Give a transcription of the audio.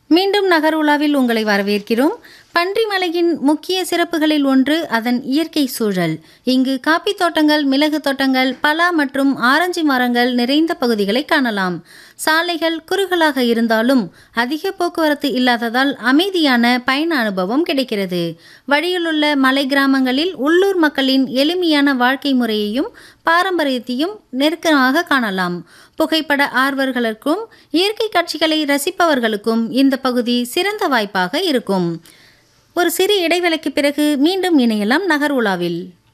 மீண்டும் நகர் உலாவில் உங்களை வரவேற்கிறோம் பன்றிமலையின் முக்கிய சிறப்புகளில் ஒன்று அதன் இயற்கை சூழல் இங்கு காப்பி தோட்டங்கள் மிளகு தோட்டங்கள் பலா மற்றும் ஆரஞ்சு மரங்கள் நிறைந்த பகுதிகளை காணலாம் சாலைகள் குறுகலாக இருந்தாலும் அதிக போக்குவரத்து இல்லாததால் அமைதியான பயண அனுபவம் கிடைக்கிறது வழியிலுள்ள மலை கிராமங்களில் உள்ளூர் மக்களின் எளிமையான வாழ்க்கை முறையையும் பாரம்பரியத்தையும் நெருக்கமாக காணலாம் புகைப்பட ஆர்வலர்களுக்கும் இயற்கை காட்சிகளை ரசிப்பவர்களுக்கும் இந்த பகுதி சிறந்த வாய்ப்பாக இருக்கும் ஒரு சிறு இடைவேளைக்கு பிறகு மீண்டும் இணையலாம் நகர் உலாவில்